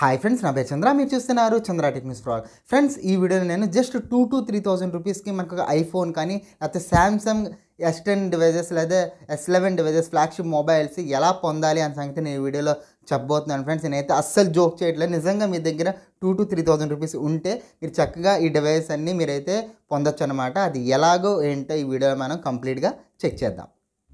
hi friends నా పేరు చంద్ర మీరు చూస్తున్నారు Chandra techniques for all friends ఈ వీడియోలో నేను just two to three thousand రూపీస్కి మనకు ఒక ఐఫోన్ కానీ లేకపోతే శాంసంగ్ ఎస్ టెన్ డివైజెస్ లేదా S eleven devices flagship mobiles ఎలా పొందాలి అనే సంగతి నేను ఈ వీడియోలో చెప్పబోతున్నాను ఫ్రెండ్స్ నేనైతే అస్సలు జోక్ చేయట్లేదు నిజంగా మీ దగ్గర two to three thousand rupees ఉంటే మీరు చక్కగా ఈ డివైస్ అన్నీ మీరైతే పొందొచ్చు అనమాట అది ఎలాగో ఏంటో ఈ వీడియో మనం కంప్లీట్గా చెక్ చేద్దాం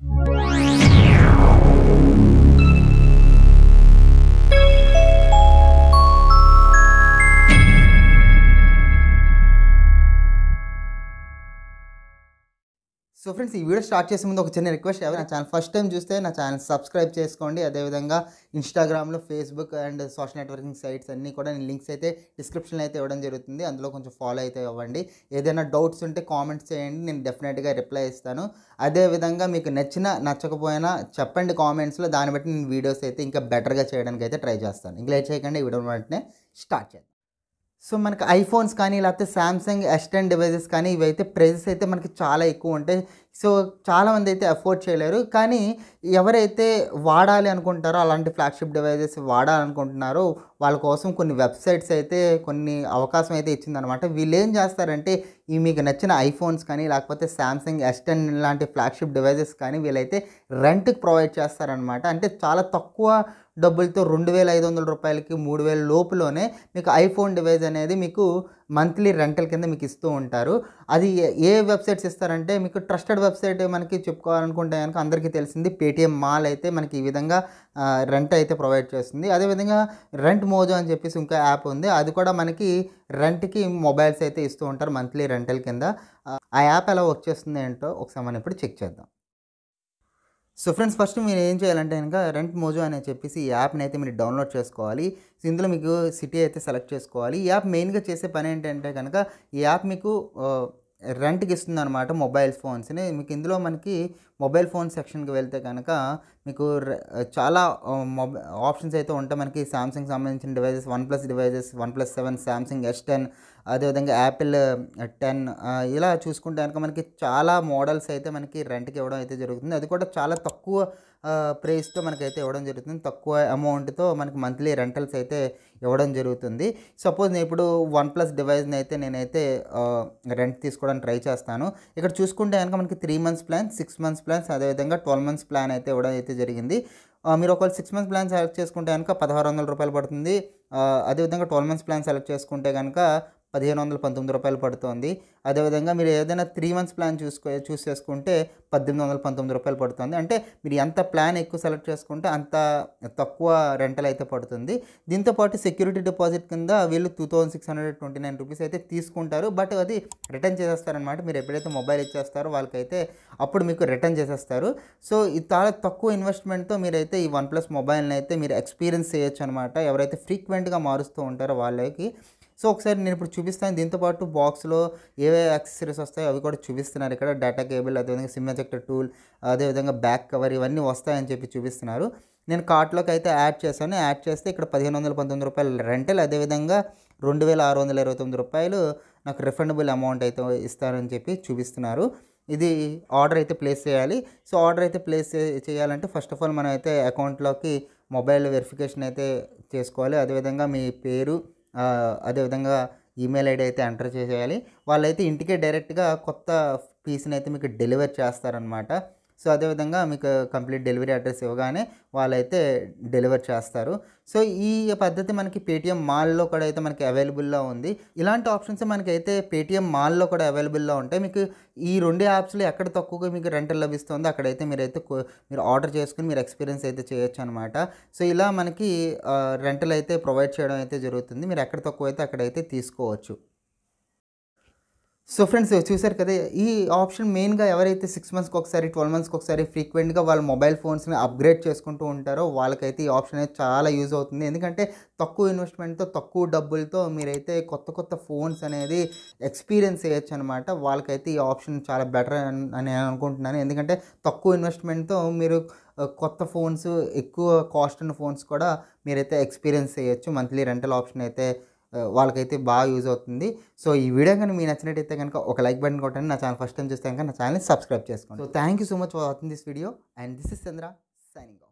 సో ఫ్రెండ్స్ ఈ వీడియో స్టార్ట్ చేసే ముందు ఒక చిన్న రిక్వెస్ట్ ఎవరు నా ఛానల్ ఫస్ట్ టైం చూస్తే నా ఛానల్ సబ్స్క్రైబ్ చేసుకోండి అదేవిధంగా ఇన్స్టాగ్రామ్లో Facebook and social networking sites అన్నీ కూడా నేను లింక్స్ అయితే డిస్క్రిప్షన్లో అయితే ఇవ్వడం జరుగుతుంది అందులో కొంచెం ఫాలో అయితే అవ్వండి ఏదైనా డౌట్స్ ఉంటే కామెంట్స్ చేయండి నేను డెఫినెట్గా రిప్లై ఇస్తాను అదేవిధంగా మీకు నచ్చిన నచ్చకపోయినా చెప్పండి కామెంట్స్లో దాన్ని బట్టి నేను వీడియోస్ అయితే ఇంకా బెటర్గా చేయడానికి అయితే ట్రై చేస్తాను ఇంకా లేట్ చేయకండి ఈ వీడియో వెంటనే స్టార్ట్ చేద్దాం సో మనకి ఐఫోన్స్ కానీ లేకపోతే శాంసంగ్ ఎస్ టెన్ డివైజెస్ కానీ ఇవైతే ప్రైజెస్ అయితే మనకి చాలా ఎక్కువ ఉంటాయి సో చాలామంది అయితే అఫోర్డ్ చేయలేరు కానీ ఎవరైతే వాడాలి అనుకుంటారో అలాంటి ఫ్లాగ్షిప్ డివైజెస్ వాడాలనుకుంటున్నారో వాళ్ళ కోసం కొన్ని వెబ్సైట్స్ అయితే కొన్ని అవకాశం అయితే ఇచ్చిందనమాట వీళ్ళు ఏం చేస్తారంటే ఈ మీకు నచ్చిన ఐఫోన్స్ కానీ లేకపోతే శాంసంగ్ ఎస్ టెన్ లాంటి ఫ్లాగ్షిప్ డివైజెస్ కానీ వీళ్ళైతే రెంట్కి ప్రొవైడ్ చేస్తారనమాట అంటే చాలా తక్కువ డబ్బులతో రెండు వేల ఐదు వందల రూపాయలకి మూడు వేల లోపులోనే మీకు ఐఫోన్ డివైస్ అనేది మీకు మంత్లీ రెంటల్ కింద మీకు ఇస్తూ ఉంటారు అది ఏ- ఏ వెబ్సైట్స్ ఇస్తారంటే మీకు ట్రస్టెడ్ వెబ్సైట్ మనకి చెప్పుకోవాలనుకుంటే కనుక అందరికీ తెలిసింది పేటిఎం మాల్ అయితే మనకి ఈ విధంగా రెంట్ అయితే ప్రొవైడ్ చేస్తుంది అదేవిధంగా రెంట్ మోజో అని చెప్పేసి ఇంకో యాప్ ఉంది అది కూడా మనకి రెంట్కి మొబైల్స్ అయితే ఇస్తూ ఉంటారు మంత్లీ రెంటల్ కింద ఆ, ఆ యాప్ ఎలా వర్క్ చేస్తుంది ఏంటో ఒకసారి మనం ఇప్పుడు చెక్ చేద్దాం సో ఫ్రెండ్స్ ఫస్ట్ మీరు ఏం చేయాలంటే కనుక రెంట్ మోజో అని చెప్పేసి ఈ యాప్ని అయితే మీరు డౌన్లోడ్ చేసుకోవాలి సో ఇందులో మీకు సిటీ అయితే సెలెక్ట్ చేసుకోవాలి ఈ యాప్ మెయిన్గా చేసే పని ఏంటంటే కనుక ఈ యాప్ మీకు రెంట్కి ఇస్తుంది అనమాట మొబైల్ ఫోన్స్ని మీకు ఇందులో మనకి మొబైల్ ఫోన్ సెక్షన్కి వెళ్తే కనుక మీకు ర- చాలా మొబైల్ ఆప్షన్స్ అయితే ఉంటాయి మనకి సామ్సంగ్ సంబంధించిన devices OnePlus devices OnePlus seven Samsung S ten అదేవిధంగా యాపిల్ టెన్ ఇలా చూసుకుంటే కనుక మనకి చాలా మోడల్స్ అయితే మనకి రెంట్కి ఇవ్వడం అయితే జరుగుతుంది అది కూడా చాలా తక్కువ ప్రైస్తో మనకైతే ఇవ్వడం జరుగుతుంది తక్కువ అమౌంట్తో మనకి మంత్లీ రెంటల్స్ అయితే ఇవ్వడం జరుగుతుంది సపోజ్ నేను ఇప్పుడు వన్ ప్లస్ డివైస్ని అయితే నేనైతే రెంట్ తీసుకోవడానికి ట్రై చేస్తాను ఇక్కడ చూసుకుంటే కనుక మనకి three months plan six months plans అదేవిధంగా ట్వెల్వ్ మంత్స్ ప్లాన్ అయితే ఇవ్వడం అయితే జరిగింది ఆ, మీరు ఒకవేళ సిక్స్ మంత్స్ ప్లాన్ సెలెక్ట్ చేసుకుంటే కనుక పదహారు వందల రూపాయలు పడుతుంది ఆ, అదేవిధంగా ట్వెల్వ్ మంత్స్ ప్లాన్ సెలెక్ట్ చేసుకుంటే కనుక పదిహేను వందల పంతొమ్మిది రూపాయలు పడుతుంది అదేవిధంగా మీరు ఏదైనా త్రీ మంత్స్ ప్లాన్ చూసుకో చూస్ చేసుకుంటే పద్దెనిమిది వందల పంతొమ్మిది రూపాయలు పడుతుంది అంటే మీరు ఎంత ప్లాన్ ఎక్కువ సెలెక్ట్ చేసుకుంటే అంత తక్కువ రెంటల్ అయితే పడుతుంది దీంతో పాటు సెక్యూరిటీ డిపాజిట్ కింద వీళ్ళు two thousand six hundred twenty nine rupees అయితే తీసుకుంటారు బట్ అది రిటర్న్ చేసేస్తారనమాట మీరు ఎప్పుడైతే మొబైల్ ఇచ్చేస్తారో వాళ్ళకైతే అప్పుడు మీకు రిటర్న్ చేసేస్తారు సో ఇది చాలా తక్కువ ఇన్వెస్ట్మెంట్తో మీరైతే ఈ వన్ ప్లస్ మొబైల్ని అయితే మీరు ఎక్స్పీరియన్స్ చేయొచ్చు అనమాట ఎవరైతే ఫ్రీక్వెంట్గా మారుస్తూ ఉంటారో వాళ్ళకి సో ఒకసారి నేను ఇప్పుడు చూపిస్తాను దీంతో పాటు బాక్స్లో ఏవే యాక్సెసరీస్ వస్తాయో అవి కూడా చూపిస్తున్నారు ఇక్కడ డేటా కేబుల్ అదేవిధంగా సిమ్ ఎజెక్టర్ టూల్ అదేవిధంగా బ్యాక్ కవర్ ఇవన్నీ వస్తాయని చెప్పి చూపిస్తున్నారు నేను కార్ట్లోకి అయితే యాడ్ చేశాను యాడ్ చేస్తే ఇక్కడ పదిహేను వందల పంతొమ్మిది రూపాయలు రెంటల్ అదేవిధంగా రెండు వేల ఆరు వందల ఇరవై తొమ్మిది రూపాయలు నాకు రిఫండబుల్ అమౌంట్ అయితే ఇస్తారని చెప్పి చూపిస్తున్నారు ఇది ఆర్డర్ అయితే ప్లేస్ చేయాలి సో ఆర్డర్ అయితే ప్లేస్ చే- చేయాలంటే ఫస్ట్ ఆఫ్ ఆల్ మనం అయితే అకౌంట్లోకి మొబైల్ వెరిఫికేషన్ అయితే చేసుకోవాలి అదేవిధంగా మీ పేరు ఆ, అదేవిధంగా ఈమెయిల్ ఐడి అయితే ఎంటర్ చేసేయాలి వాళ్ళైతే ఇంటికే డైరెక్ట్గా కొత్త పీస్ని అయితే మీకు డెలివర్ చేస్తారనమాట సో అదేవిధంగా మీకు కంప్లీట్ డెలివరీ అడ్రస్ ఇవ్వగానే వాళ్ళైతే డెలివర్ చేస్తారు సో ఈ పద్ధతి మనకి పేటిఎం మాల్లో కూడా అయితే మనకి అవైలబుల్లో ఉంది ఇలాంటి ఆప్షన్స్ మనకైతే పేటిఎం మాల్లో కూడా అవైలబుల్లో ఉంటాయి మీకు ఈ రెండు యాప్స్లో ఎక్కడ తక్కువగా మీకు రెంటల్ లభిస్తుందో అక్కడైతే మీరైతే కో- మీరు ఆర్డర్ చేసుకుని మీరు ఎక్స్పీరియన్స్ అయితే చేయొచ్చు అనమాట సో ఇలా మనకి రెంటల్ అయితే ప్రొవైడ్ చేయడం అయితే జరుగుతుంది మీరు ఎక్కడ తక్కువ అయితే అక్కడైతే తీసుకోవచ్చు సో ఫ్రెండ్స్ చూసారు కదా ఈ ఆప్షన్ మెయిన్గా ఎవరైతే సిక్స్ మంత్స్కి ఒకసారి ట్వెల్వ్ మంత్స్కి ఒకసారి ఫ్రీక్వెంట్గా వాళ్ళ మొబైల్ ఫోన్స్ని అప్గ్రేడ్ చేసుకుంటూ ఉంటారో వాళ్ళకైతే ఈ ఆప్షన్ అయితే చాలా యూజ్ అవుతుంది ఎందుకంటే తక్కువ ఇన్వెస్ట్మెంట్తో తక్కువ డబ్బులతో మీరైతే కొత్త కొత్త ఫోన్స్ అనేది ఎక్స్పీరియన్స్ చేయొచ్చు అనమాట వాళ్ళకైతే ఈ ఆప్షన్ చాలా బెటర్ అని నేను అనుకుంటున్నాను ఎందుకంటే తక్కువ ఇన్వెస్ట్మెంట్తో మీరు ఆ, కొత్త ఫోన్స్ ఎక్కువ కాస్ట్ ఉన్న ఫోన్స్ కూడా మీరైతే ఎక్స్పీరియన్స్ చేయొచ్చు మంత్లీ రెంటల్ ఆప్షన్ అయితే ఆ, వాళ్ళకైతే బాగా యూజ్ అవుతుంది సో ఈ వీడియో కనుక మీకు నచ్చినట్టయితే కనుక ఒక లైక్ బటన్ కొట్టండి నా ఛానల్ ఫస్ట్ టైం చూస్తే కనుక నా ఛానల్ని సబ్స్క్రైబ్ చేసుకోండి so thank you so much for watching this video and this is Chandra signing